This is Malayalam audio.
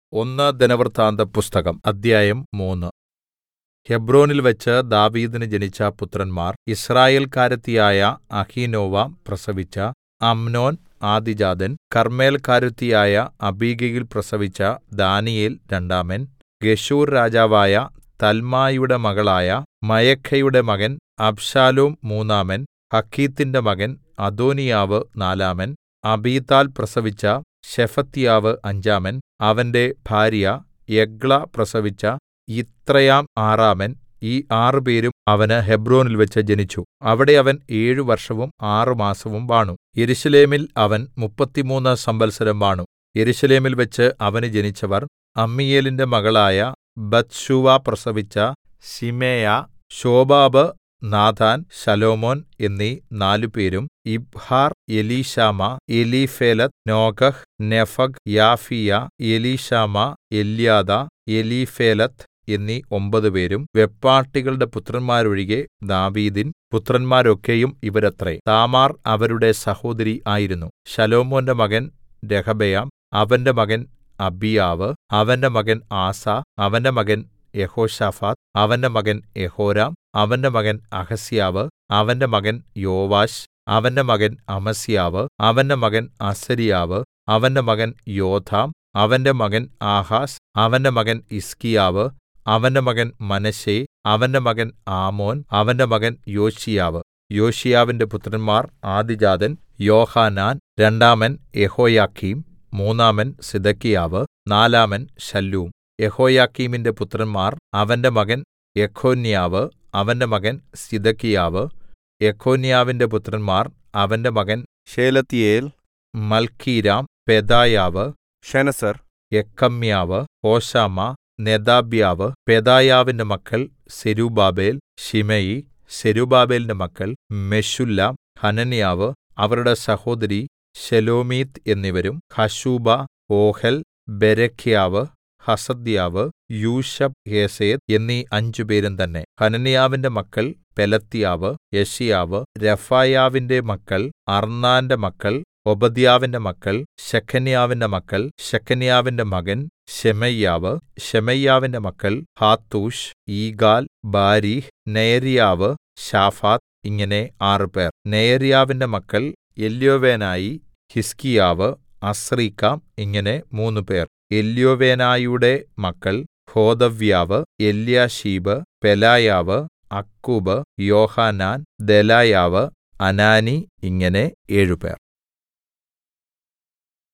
ഒന്ന് ദിനവൃത്താന്തപുസ്തകം അദ്ധ്യായം മൂന്ന് ഹെബ്രോനിൽവെച്ച് ദാവീദിന് ജനിച്ച പുത്രന്മാർ യിസ്രായേൽക്കാരത്തിയായ അഹീനോവാം പ്രസവിച്ച അമ്നോൻ ആദ്യജാതൻ കർമ്മേൽക്കാരത്തിയായ അബീഗയിൽ പ്രസവിച്ച ദാനീയേൽ രണ്ടാമൻ ഗെശൂർ രാജാവായ തൽമായിയുടെ മകളായ മയഖയുടെ മകൻ അബ്ശാലോം മൂന്നാമൻ ഹഗ്ഗീത്തിന്റെ മകൻ അദോനീയാവ് നാലാമൻ അബീതാൽ പ്രസവിച്ച ശെഫത്യാവ് അഞ്ചാമൻ അവന്റെ ഭാര്യ എഗ്ല പ്രസവിച്ച യിത്രെയാം ആറാമൻ ഈ ആറുപേരും അവന് ഹെബ്രോനിൽവെച്ച് ജനിച്ചു അവിടെ അവൻ ഏഴു വർഷവും ആറ് മാസവും വാണു യെരൂശലേമിൽ അവൻ മുപ്പത്തിമൂന്ന് സംവത്സരം വാണു യെരൂശലേമിൽവെച്ച് അവന് ജനിച്ചവർ അമ്മീയേലിന്റെ മകളായ ബത്ത്ശൂവ പ്രസവിച്ച ശിമേയ ശോബാബ് നാഥാൻ ശലോമോൻ എന്നീ നാലുപേരും യിബ്ഹാർ എലീശാമാ എലീഫേലെത്ത് നോഗഹ് നേഫഗ് യാഫീയ എലീശാമാ എല്യാദാ എലീഫേലെത്ത് എന്നീ ഒമ്പതുപേരും വെപ്പാട്ടികളുടെ പുത്രന്മാരൊഴികെ ദാവീദിൻ പുത്രന്മാരൊക്കെയും ഇവരത്രേ താമാർ അവരുടെ സഹോദരി ആയിരുന്നു ശലോമോന്റെ മകൻ രെഹബെയാം അവന്റെ മകൻ അബീയാവ് അവന്റെ മകൻ ആസാ അവന്റെ മകൻ യെഹോശാഫാത്ത് അവന്റെ മകൻ യെഹോരാം അവന്റെ മകൻ അഹസ്യാവ് അവന്റെ മകൻ യോവാശ് അവന്റെ മകൻ അമസ്യാവ് അവന്റെ മകൻ അസര്യാവ് അവന്റെ മകൻ യോഥാം അവന്റെ മകൻ ആഹാസ് അവന്റെ മകൻ ഹിസ്കീയാവ് അവന്റെ മകൻ മനശ്ശെ അവന്റെ മകൻ ആമോൻ അവന്റെ മകൻ യോശീയാവ് യോശീയാവിന്റെ പുത്രന്മാർ ആദ്യജാതൻ യോഹാനാൻ രണ്ടാമൻ യെഹോയാക്കീം മൂന്നാമൻ സിദക്കിയാവ് നാലാമൻ ശല്ലൂം യെഹോയാക്കീമിന്റെ പുത്രന്മാർ അവന്റെ മകൻ യെഖൊന്യാവ് അവന്റെ മകൻ സിദക്കിയാവ് യെഖൊന്യാവിന്റെ പുത്രന്മാർ അവന്റെ മകൻ ശേലത്തീയേൽ മൽക്കീരാം പെദായാവ് ശെനസർ യെക്കമ്യാവ് ഹോശാമാ നെദാബ്യാവ് പെദായാവിന്റെ മക്കൾ സെരുബ്ബാബേൽ ശിമെയി സെരുബ്ബാബേലിന്റെ മക്കൾ മെശുല്ലാം ഹനന്യാവ് അവരുടെ സഹോദരി ശെലോമീത്ത് എന്നിവരും ഹശൂബ ഓഹെൽ ബെരെഖ്യാവ് ഹസദ്യാവ് യൂശബ് ഹേസേദ് എന്നീ അഞ്ചുപേരും തന്നെ ഹനന്യാവിന്റെ മക്കൾ പെലത്യാവ് യെശയ്യാവ് രഫായാവിന്റെ മക്കൾ അർന്നാന്റെ മക്കൾ ഒബദ്യാവിന്റെ മക്കൾ ശെഖന്യാവിന്റെ മക്കൾ ശെഖന്യാവിന്റെ മകൻ ശെമയ്യാവ് ശെമയ്യാവിന്റെ മക്കൾ ഹാത്തൂഷ് ഈഗാൽ ബാരീഹ് നെയര്യാവ് ശാഫാത്ത് ഇങ്ങനെ ആറുപേർ നെയര്യാവിന്റെ മക്കൾ എല്യോവേനായി ഹിസ്കീയാവ് അസ്രീക്കാം ഇങ്ങനെ മൂന്നുപേർ എല്യോവേനായിയുടെ മക്കൾ ഹോദവ്യാവ് എല്യാശീബ് പെലായാവ് അക്കൂബ് യോഹാനാൻ ദെലായാവ് അനാനി ഇങ്ങനെ ഏഴുപേർ